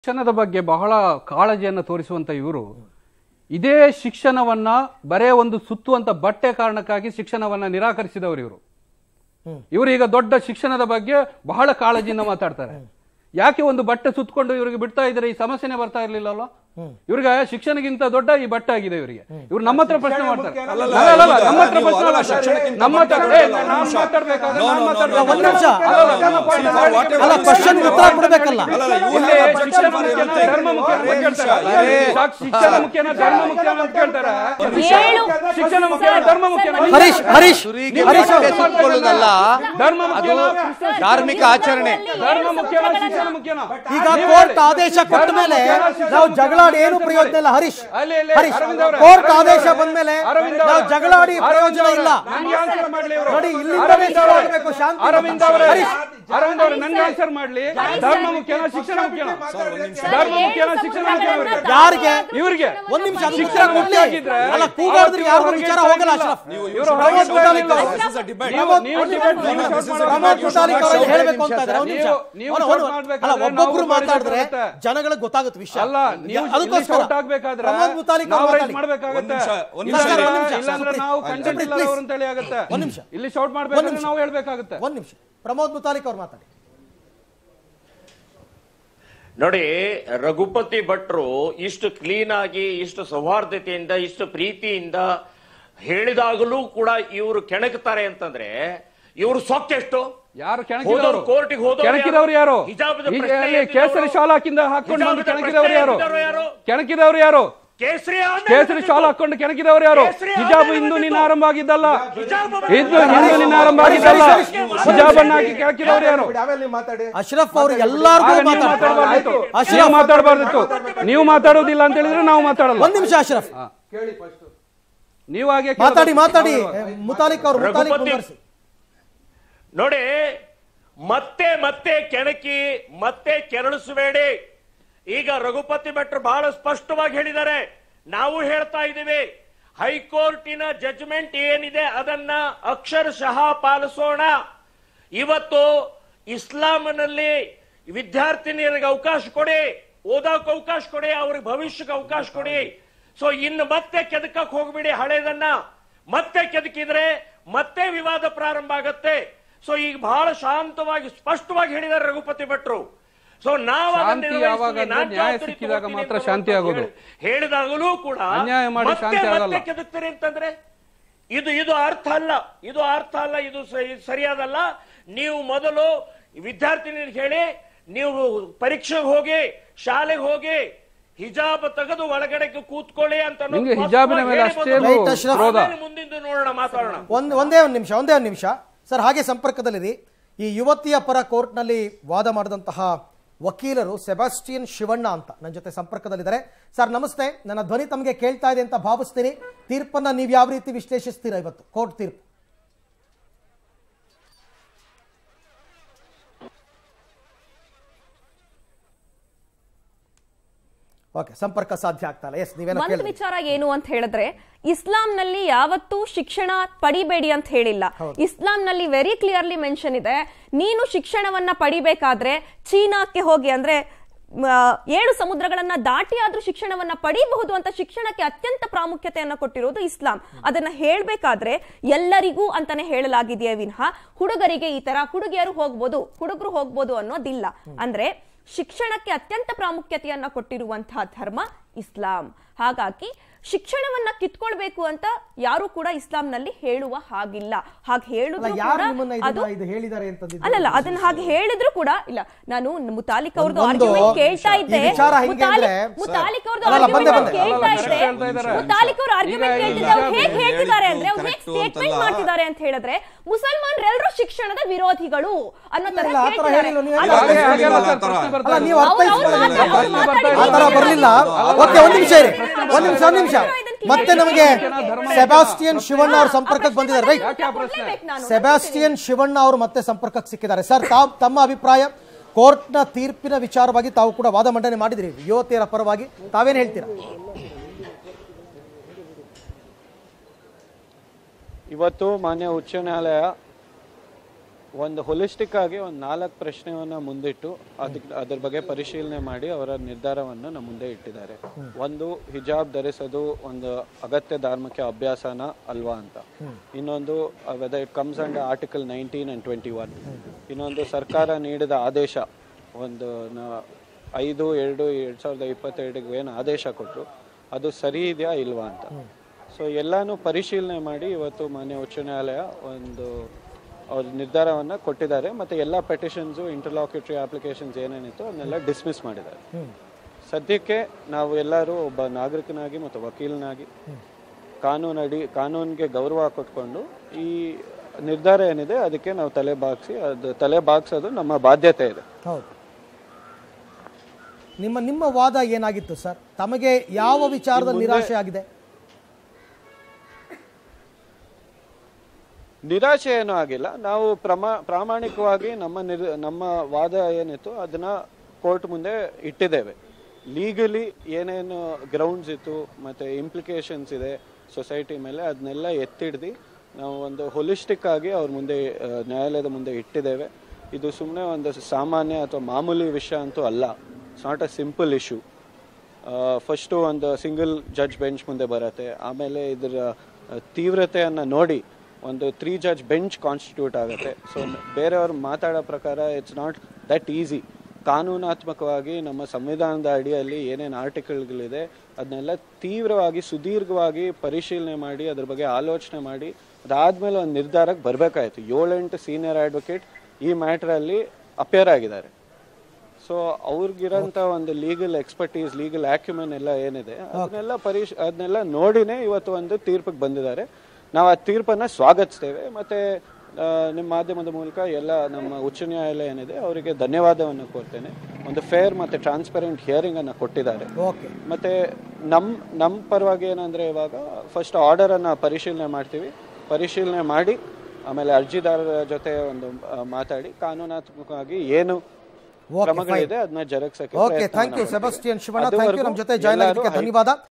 ಶಿಕ್ಷಣದ ಬಗ್ಗೆ ಬಹಳ ಕಾಳಜಿಯನ್ನು ತೋರಿಸುವಂತ ಇವರು ಇದೇ ಶಿಕ್ಷಣವನ್ನ ಬರೇ ಒಂದು ಸುತ್ತುವಂತ ಬಟ್ಟೆ ಕಾರಣಕ್ಕಾಗಿ ಶಿಕ್ಷಣವನ್ನ ನಿರಾಕರಿಸಿದವರು ಇವರು ಇವರು ಈಗ ದೊಡ್ಡ ಶಿಕ್ಷಣದ ಬಗ್ಗೆ ಬಹಳ ಕಾಳಜಿಯಿಂದ ಮಾತಾಡ್ತಾರೆ ಯಾಕೆ ಒಂದು ಬಟ್ಟೆ ಸುತ್ತಕೊಂಡು ಇವರಿಗೆ ಬಿಡ್ತಾ ಇದ್ರೆ ಈ ಸಮಸ್ಯೆನೇ ಬರ್ತಾ ಇರ್ಲಿಲ್ಲಲ್ವಾ ಇವ್ರಿಗೆ ಶಿಕ್ಷಣಕ್ಕಿಂತ ದೊಡ್ಡ ಈ ಬಟ್ಟೆ ಆಗಿದೆ ಇವರಿಗೆ ಇವ್ರು ನಮ್ಮ ಹತ್ರ ಪ್ರಶ್ನೆ ಮಾಡ್ತಾರೆ ಅಲ್ಲ, ಅಲ್ಲ, ಅಲ್ಲ, ನಮ್ಮ ಹತ್ರ ಪ್ರಶ್ನೆ ಮಾಡ್ತಾರೆ. ನಮ್ಮ ಹತ್ರ ಏ, ನಾನ್ ಮಾತಾಡ್ಬೇಕಾದ್ರೆ ನಾನ್ ಮಾತಾಡ್ಬೇಕಾದ್ರೆ- ಒಂದ್ ನಿಮಿಷ. ಅಲ್ಲ, ಅಲ್ಲ, ನನ್ನ point ಅಲ್ಲ, ಅಲ್ಲ ಕ್ವಶನ್ ಉತ್ತರ ಕೊಡ್ಬೇಕಲ್ಲ ಇಲ್ಲಿ ಶಿಕ್ಷಣ ಮುಖ್ಯನಾ ಧರ್ಮ ಮುಖ್ಯನಾ ಅಂತ ಕೇಳ್ತಾರೆ. ಸಾಕ್ ಶಿಕ್ಷಣ ಮುಖ್ಯನಾ ಧರ್ಮ ಮುಖ್ಯನಾ ಅಂತ ಕೇಳ್ತಾರೆ ಏಳು ಶಿಕ್ಷಣ ಮುಖ್ಯನಾ ಧರ್ಮ ಮುಖ್ಯನಾ ಹರೀಶ್ ಹರೀಶ್ ಹರೀಶ್ ಅವ್ರೆ. ಸುತ್ತಕೊಳ್ಳೋದಲ್ಲ ಧರ್ಮ ಮುಖ್ಯನಾ ಧಾರ್ಮಿಕ ಆಚರಣೆ ಧರ್ಮ ಮುಖ್ಯನಾ ಶಿಕ್ಷಣ ಮುಖ್ಯನಾ ಈಗ ಕೋರ್ಟ್ ಆದೇಶ ಕೊಟ್ಟ ಮೇಲೆ ನಾವು ಜಗಳಾಡಿ ಏನು ಪ್ರಯೋಜನ ಇಲ್ಲ ಹರೀಶ್ ಅಲ್ಲಿ, ಅಲ್ಲಿ, ಹರೀಶ್ ಅರವಿಂದ್ ಅವ್ರೆ, ಕೋರ್ಟ್ ಅರವಿಂದ್ ಆದೇಶ ಅವ್ರೆ, ಬಂದ ಮೇಲೆ ಅರವಿಂದ್ ನಾವು ಅವ್ರೆ, ಜಗಳಾಡಿ ಅರವಿಂದ್ ಪ್ರಯೋಜನ ಅವ್ರೆ, ಇಲ್ಲ ನನ್ಗೆ ಆನ್ಸರ್ ಮಾಡ್ಲಿ ಇವ್ರು. ನೋಡಿ, ಇಲ್ಲಿಂದಲೇ ಅರವಿಂದ್ ಅವ್ರೆ, ಶುರುವಾಗ್ಬೇಕು, ಶಾಂತಿ ಅರವಿಂದ್ ಮತ್ತೆ. ಅವರೇ ಹರೀಶ್. ಅರವಿಂದ್ ಅವ್ರೆ ನನ್ಗೆ ಆನ್ಸರ್ ಮಾಡ್ಲಿ ಧರ್ಮ ಮುಖ್ಯನಾ ಶಿಕ್ಷಣ ಮುಖ್ಯನಾ ಧರ್ಮ ಮುಖ್ಯನಾ ಶಿಕ್ಷಣ ಮುಖ್ಯನಾ ಇವ್ರಿಗೆ? ಯಾರಿಗೆ ಇವ್ರಿಗೆ ಒಂದ್ ನಿಮಿಷ ಅದು ಶಿಕ್ಷಣ ಉತ್ತರ ಮುಖ್ಯ ಕೊಡ್ಲಿ. ಆಗಿದ್ರೆ ಅಲ್ಲ ಕೂಗಾಡಿದ್ರೆ ಯಾರಿಗೂ ಹೊರಗೆ ವಿಚಾರ ಇರ್ತಾ ಹೋಗಲ್ಲ ಇಲ್ಲ. ಅಶ್ರಫ್ ಇವ್ರು ಹೊರಗೆ ಪ್ರಮೋದ್ ಇರ್ತಾ ಮುತಾಲಿಕ್ ಇಲ್ಲ. ಅವರು ನೀವು ನೀವು debate ನೀವು short ಮಾಡೋದು ಪ್ರಮೋದ್ ಮುತಾಲಿಕ್ ಅವರು ಮಾಡಿ. ಹೇಳ್ಬೇಕು ಅಂತ ಇದ್ದಾರೆ ಒಂದ್ ನಿಮಿಷ ನೀವು- ನೀವು ಅವ್ನು- short ಅವ್ನು- ಮಾಡ್ಬೇಕಾದ್ರೆ ಅಲ್ಲ ಒಬ್ಬೊಬ್ರು ನಾವು ಮಾತಾಡಿದ್ರೆ ಮಾಡಿದ್ರೆ ಜನಗಳಿಗೆ ಗೊತ್ತಾಗುತ್ತೆ ವಿಷಯ ಅಲ್ಲ ನೀವು ಅದಕ್ಕೋಸ್ಕರ ಶೌಟ್ ಆಗ್ಬೇಕಾದ್ರೆ ಪ್ರಮೋದ್ ಮುತಾಲಿಕ್ ನಾವು ಅವರು ರೈಟ್ ಮಾತಾಡಿ. ಮಾಡ್ಬೇಕಾಗತ್ತೆ ಒಂದ್ ನಿಮಿಷ, ಒಂದ್ ಇಲ್ಲ ನಿಮಿಷ ಅಂದ್ರೆ- ಒಂದ್ ನಿಮಿಷ. ಇಲ್ಲ ಅಂದ್ರೆ ನಾವು ಕಂಟೆಂಟ್ ಇಲ್ಲ ಅವ್ರ ಅಂತೇಳಿ ಆಗುತ್ತೆ ಒಂದ್ ನಿಮಿಷ. ಇಲ್ಲಿ ಶೌಟ್ ಒಂದ್ ಮಾಡ್ಬೇಕಾದ್ರೆ ನಿಮಿಷ. ನಾವು ಹೇಳ್ಬೇಕಾಗುತ್ತೆ ಒಂದ್ ನಿಮಿಷ ಪ್ರಮೋದ್ ಮುತಾಲಿಕ್ ಅವ್ರು ಮಾತಾಡಿ ನೋಡಿ ರಘುಪತಿ ಭಟ್ರು ಇಷ್ಟು ಕ್ಲೀನ್ ಆಗಿ ಇಷ್ಟು ಸೌಹಾರ್ದತೆಯಿಂದ ಇಷ್ಟು ಪ್ರೀತಿಯಿಂದ ಹೇಳಿದಾಗಲೂ ಕೂಡ ಇವರು ಕೆಣಕ್ತಾರೆ ಅಂತಂದ್ರೆ ಇವರು ಸೊಕ್ಕೆಷ್ಟು ಯಾರು ಹೋದವ್ರು ಕೆಣಕಿದವರು ಕೋರ್ಟಿಗೆ ಹೋದವ್ರು ಕೆಣಕಿದವರು ಯಾರು ಹಿಜಾಬದ ಈ- ಪ್ರಶ್ನೆ ಅಲ್ಲಿ ಎತ್ತಿದವರು? ಕೇಸರಿ ಶಾಲ್ ಹಾಕಿಂದ ಹಾಕೊಂಡು ಬಂದು ಹಿಜಾಬದ ಕೆಣಕಿದವರು ಯಾರು ಪ್ರಶ್ನೆ ಎತ್ತಿದವರು ಯಾರು? ಕೆಣಕಿದವರು ಯಾರು ಕೇಸರಿ ಆಂದೋಲನ ಕೇಸರಿ ಶಾಲ್ ಹಾಕೊಂಡು ಕೆಣಕಿದವರು ಯಾರು ಕೇಸರಿ ಹಿಜಾಬ್ ಆಂದೋಲನ ಇಂದು ನಿನ್ನ ಬಂದಿತ್ತು. ಆರಂಭ ಆಗಿದ್ದಲ್ಲ ಹಿಜಾಬ್ ಇದು ಹಿಂದೂ ನಿನ್ನ ಆರಂಭ ಆಗಿದ್ದಲ್ಲ ಹಿಜಾಬ್ ಅನ್ನ ಹಾಕಿ ಕೆಣಕಿದವರು ಯಾರು ಅಶ್ರಫ್ ಅವರು ಎಲ್ಲಾರ್ಗೂ ಆಗ ನೀವು ಮಾತಾಡ್ತಾರೆ ಮಾತಾಡಬಾರ್ದಿತ್ತು ನೀವು ಅಶ್ರಫ್ ಮಾತಾಡಬಾರ್ದಿತ್ತು ನೀವು ಮಾತಾಡೋದಿಲ್ಲ ಅಂತ ಹೇಳಿದ್ರೆ ನಾವು ಮಾತಾಡಲ್ಲ ಒಂದ್ ನಿಮಿಷ ಅಶ್ರಫ್ ನೀವು ಹಾಗೆ ಮಾತಾಡಿ ಮಾತಾಡಿ ಕೇಳಬಾರ್ದು. ಮುತಾಲಿಕ್ ಅವರು ಮುತಾಲಿಕ್ ರಘುಪತಿ ಮುಂದುವರಿಸಿ ನೋಡಿ ಮತ್ತೆ ಮತ್ತೆ ಕೆಣಕಿ ಮತ್ತೆ ಕೆರಳಿಸಬೇಡಿ ಈಗ ರಘುಪತಿ ಭಟ್ರು ಬಹಳ ಸ್ಪಷ್ಟವಾಗಿ ಹೇಳಿದ್ದಾರೆ ನಾವು ಹೇಳ್ತಾ ಇದ್ದೀವಿ ಹೈಕೋರ್ಟಿನ ಜಡ್ಜ್ಮೆಂಟ್ ಏನಿದೆ ಅದನ್ನ ಅಕ್ಷರಶಃ ಪಾಲಿಸೋಣ ಇವತ್ತು ಇಸ್ಲಾಂನಲ್ಲಿ ವಿದ್ಯಾರ್ಥಿನಿಯರಿಗೆ ಅವಕಾಶ ಕೊಡಿ ಓದೋಕೆ ಅವಕಾಶ ಕೊಡಿ ಅವ್ರಿಗೆ ಭವಿಷ್ಯಕ್ಕೆ ಅವಕಾಶ ಕೊಡಿ ಸೊ ಇನ್ನು ಮತ್ತೆ ಕೆದಕಕ್ಕೆ ಹೋಗ್ಬಿಡಿ ಹಳೇದನ್ನ ಮತ್ತೆ ಕೆದಕಿದ್ರೆ ಮತ್ತೆ ವಿವಾದ ಪ್ರಾರಂಭ ಆಗತ್ತೆ ಸೊ ಈಗ ಬಹಳ ಶಾಂತವಾಗಿ ಸ್ಪಷ್ಟವಾಗಿ ಹೇಳಿದ್ದಾರೆ ರಘುಪತಿ ಭಟ್ರು ಸೊ ನಾವು ಅದನ್ನ ಶಾಂತಿ ನಿರ್ವಹಿಸ್ತೀವಿ. ಯಾವಾಗ ಅಂದ್ರೆ ನಾನ್ ನ್ಯಾಯ ಜವಾಬ್ದಾರಿ ಸಿಕ್ಕಿದಾಗ ತಗೊಳ್ತೀನಿ ಮಾತ್ರ ಅಂತ ಶಾಂತಿ ಆಗೋದು. ಹೇಳಿ- ಹೇಳಿದಾಗಲೂ ಕೂಡ ಅನ್ಯಾಯ ಮಾಡಿ ಮತ್ತೆ ಶಾಂತಿ ಆಗಲ್ಲ. ಮತ್ತೆ ಕೆದಕ್ತೀರಿ ಅಂತಂದ್ರೆ ಇದು ಇದು ಅರ್ಥ ಅಲ್ಲ ಇದು ಅರ್ಥ ಅಲ್ಲ ಇದು ಸ- ಇದು ಸರಿಯಾದಲ್ಲ ನೀವು ಮೊದಲು ವಿದ್ಯಾರ್ಥಿನಿಗೆ ಹೇಳಿ ನೀವು ಪರೀಕ್ಷೆಗೆ ಹೋಗಿ ಶಾಲೆಗೆ ಹೋಗಿ ಹಿಜಾಬ್ ತೆಗೆದು ಒಳಗಡೆ ಕೂತ್ಕೊಳ್ಳಿ ಅಂತ ಅನ್ನೋದು ನಿಮ್ಗೆ ಹಿಜಾಬಿನ ಮೇಲೆ ಸ್ಪಷ್ಟವಾಗಿ ಅಷ್ಟೇನು ಹೇಳಿ ರೈಟ್ ಅಶ್ರಫ್. ಕ್ರೋಧ ಆಮೇಲೆ ಮುಂದಿಂದು ನೋಡೋಣ ಮಾತಾಡೋಣ ಒಂದ್ ಒಂದೇ ಒಂದು ನಿಮಿಷ ಒಂದೇ ಒಂದು ನಿಮಿಷ ಸರ್ ಹಾಗೆ ಸಂಪರ್ಕದಲ್ಲಿರಿ ಈ ಯುವತಿಯ ಪರ ಕೋರ್ಟ್ನಲ್ಲಿ ವಾದ ಮಾಡಿದಂತಹ ವಕೀಲರು ಸೆಬಾಸ್ಟಿಯನ್ ಶಿವಣ್ಣ ಅಂತ ನನ್ನ ಜೊತೆ ಸಂಪರ್ಕದಲ್ಲಿದ್ದಾರೆ ಸರ್ ನಮಸ್ತೆ ನನ್ನ ಧ್ವನಿ ತಮಗೆ ಕೇಳ್ತಾ ಇದೆ ಅಂತ ಭಾವಿಸ್ತೀನಿ ತೀರ್ಪನ್ನ ನೀವು ಯಾವ ರೀತಿ ವಿಶ್ಲೇಷಿಸ್ತೀರಾ ಇವತ್ತು ಕೋರ್ಟ್ ತೀರ್ಪು ಓಕೆ ಸಂಪರ್ಕ ಸಾಧ್ಯ ಆಗ್ತಾ ಇಲ್ಲ ಎಸ್ ನೀವೇನೋ ಒಂದು ಕೇಳಿದ್ರಿ ವಿಚಾರ ಏನು ಅಂತ ಹೇಳಿದ್ರೆ ಇಸ್ಲಾಂನಲ್ಲಿ ಯಾವತ್ತೂ ಶಿಕ್ಷಣ ಪಡಿಬೇಡಿ ಅಂತ ಹೇಳಿಲ್ಲ ಇಸ್ಲಾಂನಲ್ಲಿ ವೆರಿ ಕ್ಲಿಯರ್ಲಿ ಮೆನ್ಷನ್ ಇದೆ ನೀನು ಶಿಕ್ಷಣವನ್ನ ಪಡಿಬೇಕಾದ್ರೆ ಚೀನಾಕ್ಕೆ ಹೋಗಿ ಅಂದ್ರೆ ಮ, ಏಳು ಸಮುದ್ರಗಳನ್ನ ದಾಟಿ ಆದ್ರೂ ಶಿಕ್ಷಣವನ್ನ ಪಡಿಬಹುದು ಅಂತ ಶಿಕ್ಷಣಕ್ಕೆ ಅತ್ಯಂತ ಪ್ರಾಮುಖ್ಯತೆಯನ್ನ ಕೊಟ್ಟಿರೋದು ಇಸ್ಲಾಂ ಅದನ್ನ ಹೇಳ್ಬೇಕಾದ್ರೆ ಎಲ್ಲರಿಗೂ ಅಂತಾನೆ ಹೇಳಲಾಗಿದೆಯೇ ವಿನಃ ಹುಡುಗರಿಗೆ ಈ ತರ ಹುಡುಗಿಯರು ಹೋಗ್ಬೋದು ಹುಡುಗರು ಹೋಗ್ಬೋದು ಅನ್ನೋದಿಲ್ಲ ಅಂದ್ರೆ ಶಿಕ್ಷಣಕ್ಕೆ ಅತ್ಯಂತ ಪ್ರಾಮುಖ್ಯತೆಯನ್ನ ಕೊಟ್ಟಿರುವಂತಹ ಧರ್ಮ ಇಸ್ಲಾಂ ಹಾಗಾಗಿ ಶಿಕ್ಷಣವನ್ನ ಕಿತ್ಕೊಳ್ಬೇಕು ಅಂತ ಯಾರು ಕೂಡ ಇಸ್ಲಾಂನಲ್ಲಿ ಹೇಳುವ ಹಾಗಿಲ್ಲ ಹಾಗೆ ಅಲ್ಲ ಹೇಳಿದ್ರು ಯಾರು ಕೂಡ ನಿಮ್ಮನ್ನ ಅದು ಇದನ್ನ ಇದು ಹೇಳಿದ್ದಾರೆ ಅಂತಂದಿದ್ದು ಅಲ್ಲಲ್ಲ ಅದನ್ನ ಹಾಗೆ ಹೇಳಿದ್ರು ಕೂಡ ಇಲ್ಲ ನಾನು ಮುತಾಲಿಕ್ ಅವ್ರದ್ದು ಒಂದು ಆರ್ಗ್ಯುಮೆಂಟ್ ಕೇಳ್ತಾ ಈ ಇದ್ದೆ ವಿಚಾರ ಹೆಂಗೆ ಮುತಾಲಿಕ್- ಅಂದ್ರೆ- ಮುತಾಲಿಕ್ ಅವ್ರದ್ದು ಅಲ್ಲಲ್ಲ, ಬಂದೆ, ಆರ್ಗ್ಯುಮೆಂಟ್ ಬಂದೆ. ಕೇಳ್ತಾ ಅಲ್ಲ, ಇದ್ದೆ ಹೇಳ್ತಾ ಇದ್ದಾರೆ. ಮುತಾಲಿಕ್ ಅವ್ರ ಆರ್ಗ್ಯುಮೆಂಟ್ ಈಗ ಕೇಳ್ತಿದ್ದೆ ಅವ್ರು ಹೇಗೆ ಹೇಳಿದ್ದು ಹೇಳ್ತಿದ್ದಾರೆ ಅಂದ್ರೆ ಅವ್ರು ಹೇಗೆ correct ಸ್ಟೇಟ್ಮೆಂಟ್ ಅಂತಲ್ಲ. ಮಾಡ್ತಿದ್ದಾರೆ ಅಂತ ಹೇಳಿದ್ರೆ ಮುಸಲ್ಮಾನರೆಲ್ಲರೂ ಶಿಕ್ಷಣದ ವಿರೋಧಿಗಳು ಅನ್ನೋ ತರ ಇಲ್ಲ, ಆ ತರ ಹೇಳ್ತಿದ್ದಾರೆ. ಹೇಳಿಲ್ಲ, ನೀವು ಅದು- ಹಾಗೆ ಹಾಗೆ ಇಲ್ಲ, ಮಾತ್ರ ಆ ಥರ. ಪ್ರಶ್ನೆ ಬರ್ತಾ ಅಲ್ಲ ಇದೆ. ನೀವು ಅವ್ರು- ಅವ್ರು ಅರ್ಥೈಸ್ಕೊಳ್ಳಿ ಮಾತಾಡಿ- ಅವ್ರು ಮಾತಾಡಿ- ಆ ತರ ಬರಲಿಲ್ಲ ಓಕೆ ಒಂದ್ ನಿಮಿಷ ಇರಿ ಒಂದ್ ನಿಮಿಷ ಒಂದ್ ನಿಮಿಷ ಮತ್ತೆ ನಮಗೆ ಸೆಬಾಸ್ಟಿಯನ್ ಶಿವಣ್ಣ ಅವ್ರ ಸಂಪರ್ಕಕ್ಕೆ ಬಂದಿದ್ದಾರೆ ರೈಟ್ ಯಾಕೆ ಆ ಪ್ರಶ್ನೆ? ಕೊಡ್ಲೇಬೇಕು ನಾನು. ಸೆಬಾಸ್ಟಿಯನ್ ಶಿವಣ್ಣ ಅವರು ಮತ್ತೆ ಸಂಪರ್ಕಕ್ಕೆ ಸಿಕ್ಕಿದ್ದಾರೆ ಸರ್ ತಾವು ತಮ್ಮ ಅಭಿಪ್ರಾಯ ಕೋರ್ಟ್ನ ತೀರ್ಪಿನ ವಿಚಾರವಾಗಿ ತಾವು ಕೂಡ ವಾದ ಮಂಡನೆ ಮಾಡಿದ್ರಿ ಯುವತಿಯರ ಪರವಾಗಿ ತಾವೇನ್ ಹೇಳ್ತೀರಾ ಇವತ್ತು ಮಾನ್ಯ ಉಚ್ಚ ನ್ಯಾಯಾಲಯ ಒಂದು ಹೊಲಿಸ್ಟಿಕ್ ಆಗಿ ಒಂದು ನಾಲ್ಕು ಪ್ರಶ್ನೆಯನ್ನ ಮುಂದಿಟ್ಟು ಅದಕ್ಕೆ ಅದ್ರ ಬಗ್ಗೆ ಪರಿಶೀಲನೆ ಮಾಡಿ ಅವರ ನಿರ್ಧಾರವನ್ನು ನಮ್ಮ ಮುಂದೆ ಇಟ್ಟಿದ್ದಾರೆ ಒಂದು ಹಿಜಾಬ್ ಧರಿಸೋದು ಒಂದು ಅಗತ್ಯ ಧಾರ್ಮಿಕ ಅಭ್ಯಾಸನ ಅಲ್ವಾ ಅಂತ ಇನ್ನೊಂದು whether it comes and article nineteen and twenty one ಇನ್ನೊಂದು ಸರ್ಕಾರ ನೀಡಿದ ಆದೇಶ ಒಂದು ನ- ಐದು ಎರಡು ಎರಡ್ ಸಾವಿರದ ಇಪ್ಪತ್ತೆರಡಿಗೆ ಏನು ಆದೇಶ ಕೊಟ್ಟರು ಅದು ಸರಿ ಇದೆಯಾ ಇಲ್ವಾ ಅಂತ ಸೊ ಎಲ್ಲಾನು ಪರಿಶೀಲನೆ ಮಾಡಿ ಇವತ್ತು ಮಾನ್ಯ ಉಚ್ಚ ನ್ಯಾಯಾಲಯ ಒಂದು ಅವ್ರ ನಿರ್ಧಾರವನ್ನ ಕೊಟ್ಟಿದ್ದಾರೆ ಮತ್ತೆ ಎಲ್ಲ ಪೆಟಿಷನ್ಸು ಇಂಟರ್ಲಾಕ್ಯುಟರಿ ಅಪ್ಲಿಕೇಶನ್ಸ್ ಏನೇನಿತ್ತು ಅದನ್ನೆಲ್ಲ ಡಿಸ್ಮಿಸ್ ಮಾಡಿದ್ದಾರೆ ಸದ್ಯಕ್ಕೆ ನಾವು ಎಲ್ಲರೂ ಒಬ್ಬ ನಾಗರಿಕನಾಗಿ ಮತ್ತು ವಕೀಲನಾಗಿ ಕಾನೂನಡಿ ಕಾನೂನಿಗೆ ಗೌರವ ಕೊಟ್ಕೊಂಡು ಈ ನಿರ್ಧಾರ ಏನಿದೆ ಅದಕ್ಕೆ ನಾವು ತಲೆ ಬಾಗಿಸಿ ಅದು ತಲೆ ಬಾಗ್ಸೋದು ನಮ್ಮ ಬಾಧ್ಯತೆ ಇದೆ ಹೌದು ನಿಮ್ಮ ನಿಮ್ಮ ವಾದ ಏನಾಗಿತ್ತು ಸರ್ ತಮಗೆ ಯಾವ ವಿಚಾರದಲ್ಲಿ ನಿರಾಶೆ ಆಗಿದೆ ನಿರಾಶೆ ಏನೂ ಆಗಿಲ್ಲ ನಾವು ಪ್ರಮಾ ಪ್ರಾಮಾಣಿಕವಾಗಿ ನಮ್ಮ ನಿರ್ ನಮ್ಮ ವಾದ ಏನಿತ್ತು ಅದನ್ನ ಕೋರ್ಟ್ ಮುಂದೆ ಇಟ್ಟಿದ್ದೇವೆ ಲೀಗಲಿ ಏನೇನು ಗ್ರೌಂಡ್ಸ್ ಇತ್ತು ಮತ್ತೆ ಇಂಪ್ಲಿಕೇಶನ್ಸ್ ಇದೆ ಸೊಸೈಟಿ ಮೇಲೆ ಅದನ್ನೆಲ್ಲ ಎತ್ತಿಡ್ದು ನಾವು ಒಂದು ಹೊಲಿಸ್ಟಿಕ್ ಆಗಿ ಅವ್ರ ಮುಂದೆ ಆ, ನ್ಯಾಯಾಲಯದ ಮುಂದೆ ಇಟ್ಟಿದ್ದೇವೆ ಇದು ಸುಮ್ಮನೆ ಒಂದು ಸಾಮಾನ್ಯ ಅಥವಾ ಮಾಮೂಲಿ ವಿಷಯ ಅಂತೂ ಅಲ್ಲ it's not a simple issue first ಒಂದು ಸಿಂಗಲ್ ಜಡ್ಜ್ ಬೆಂಚ್ ಮುಂದೆ ಬರುತ್ತೆ ಆಮೇಲೆ ಇದರ ಆ, ತೀವ್ರತೆಯನ್ನು ನೋಡಿ ಒಂದು ತ್ರೀ ಜಡ್ಜ್ ಬೆಂಚ್ ಕಾನ್ಸ್ಟಿಟ್ಯೂಟ್ ಆಗುತ್ತೆ ಸೊ ಬೇರೆಯವ್ರು ಮಾತಾಡೋ ಪ್ರಕಾರ ಇಟ್ಸ್ ನಾಟ್ ದಟ್ ಈಸಿ ಕಾನೂನಾತ್ಮಕವಾಗಿ ನಮ್ಮ ಸಂವಿಧಾನದ ಅಡಿಯಲ್ಲಿ ಏನೇನು ಆರ್ಟಿಕಲ್ಗಳಿದೆ ಅದನ್ನೆಲ್ಲ ತೀವ್ರವಾಗಿ ಸುದೀರ್ಘವಾಗಿ ಪರಿಶೀಲನೆ ಮಾಡಿ ಅದ್ರ ಬಗ್ಗೆ ಆಲೋಚನೆ ಮಾಡಿ ಅದಾದ್ಮೇಲೆ ಒಂದು ನಿರ್ಧಾರಕ್ಕೆ ಬರಬೇಕಾಯ್ತು ಏಳೆಂಟು ಸೀನಿಯರ್ ಅಡ್ವೊಕೇಟ್ ಈ ಮ್ಯಾಟ್ರಲ್ಲಿ ಅಪೇರ್ ಆಗಿದ್ದಾರೆ ಸೊ ಅವ್ರಿಗಿರೋಂಥ ಒಂದು ಲೀಗಲ್ ಎಕ್ಸ್ಪರ್ಟೀಸ್ ಲೀಗಲ್ ಆಕ್ಯುಮೆನ್ ಎಲ್ಲ ಏನಿದೆ ಅದನ್ನೆಲ್ಲ ಪರಿಶ್ ಅದನ್ನೆಲ್ಲ ನೋಡಿನೇ ಇವತ್ತು ಒಂದು ತೀರ್ಪಿಗೆ ಬಂದಿದ್ದಾರೆ ನಾವು ಆ ತೀರ್ಪನ್ನ ಸ್ವಾಗತಿಸ್ತೇವೆ ಮತ್ತೆ ಆ, ನಿಮ್ಮ ಮಾಧ್ಯಮದ ಮೂಲಕ ಎಲ್ಲ ನಮ್ಮ ಉಚ್ಚ ನ್ಯಾಯಾಲಯ ಏನಿದೆ ಅವರಿಗೆ ಧನ್ಯವಾದವನ್ನು ಕೋರ್ತೇನೆ ಒಂದು ಫೇರ್ ಮತ್ತೆ ಟ್ರಾನ್ಸ್ಪರೆಂಟ್ ಹಿಯರಿಂಗ್ ಅನ್ನ ಕೊಟ್ಟಿದ್ದಾರೆ ಓಕೆ ಮತ್ತೆ ನಮ್ ನಮ್ಮ ಪರವಾಗಿ ಏನಂದ್ರೆ ಇವಾಗ ಫಸ್ಟ್ ಆರ್ಡರ್ ಅನ್ನ ಪರಿಶೀಲನೆ ಮಾಡ್ತೀವಿ ಪರಿಶೀಲನೆ ಮಾಡಿ ಆಮೇಲೆ ಅರ್ಜಿದಾರರ ಜೊತೆ ಒಂದು ಆ, ಮಾತಾಡಿ ಕಾನೂನಾತ್ಮಕವಾಗಿ ಏನು Okay, ಕ್ರಮಗಳಿದೆ ಅದನ್ನ ಜರುಗಿಸಕ್ಕೆ okay thank you Sebastian Shivanna thank you ನಮ್ಮ ಜೊತೆ ಜಾಯ್ನ್ ಆಗಿದ್ದಕ್ಕೆ ಧನ್ಯವಾದ